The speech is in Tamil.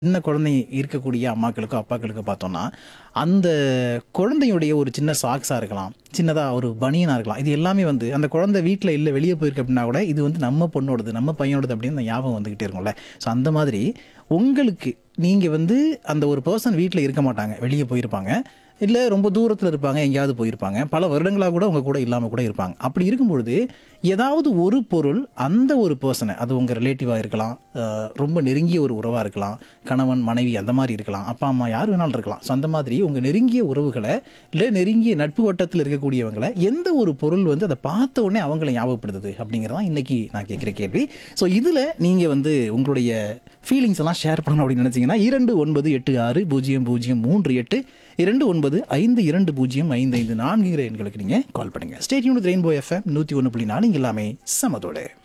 சின்ன குழந்தை இருக்கக்கூடிய அம்மாக்களுக்கோ அப்பாக்களுக்கோ பார்த்தோம்னா அந்த குழந்தையுடைய ஒரு சின்ன சாக்ஸாக இருக்கலாம் சின்னதாக ஒரு பனியனாக இருக்கலாம் இது எல்லாமே வந்து அந்த குழந்தை வீட்டில் இல்லை வெளியே போயிருக்கு அப்படின்னா கூட இது வந்து நம்ம பொண்ணோடது நம்ம பையனோடது அப்படின்னு அந்த ஞாபகம் வந்துக்கிட்டே இருக்கும்ல ஸோ அந்த மாதிரி உங்களுக்கு நீங்கள் வந்து அந்த ஒரு பர்சன் வீட்டில் இருக்க மாட்டாங்க வெளியே போயிருப்பாங்க இல்லை ரொம்ப தூரத்தில் இருப்பாங்க எங்கேயாவது போயிருப்பாங்க பல வருடங்களாக கூட உங்கள் கூட இல்லாமல் கூட இருப்பாங்க அப்படி இருக்கும்பொழுது ஏதாவது ஒரு பொருள் அந்த ஒரு பர்சனை அது உங்கள் ரிலேட்டிவாக இருக்கலாம் அஹ் ரொம்ப நெருங்கிய ஒரு உறவாக இருக்கலாம் கணவன் மனைவி அந்த மாதிரி இருக்கலாம் அப்பா அம்மா யார் வேணாலும் இருக்கலாம் ஸோ அந்த மாதிரி உங்கள் நெருங்கிய உறவுகளை இல்லை நெருங்கிய நட்பு வட்டத்தில் இருக்கக்கூடியவங்களை எந்த ஒரு பொருள் வந்து அதை பார்த்த உடனே அவங்களை ஞாபகப்படுத்துது அப்படிங்கிறதான் இன்னைக்கு நான் கேட்குற கேள்வி ஸோ இதில் நீங்கள் வந்து உங்களுடைய ஃபீலிங்ஸ் எல்லாம் ஷேர் பண்ணணும் அப்படின்னு நினச்சிங்கன்னா இரண்டு ஒன்பது எட்டு ஆறு பூஜ்ஜியம் பூஜ்ஜியம் மூன்று எட்டு இரண்டு ஒன்பது ஐந்து இரண்டு பூஜ்ஜியம் ஐந்து ஐந்து நான்குங்கிற எண்களுக்கு நீங்கள் கால் பண்ணுங்கள் ஸ்டேட்யூன் ரெயின்போ எஃப்எம் நூற்றி ஒன்று புள்ளி நாலு இங்க எல்லாமே சமதோடு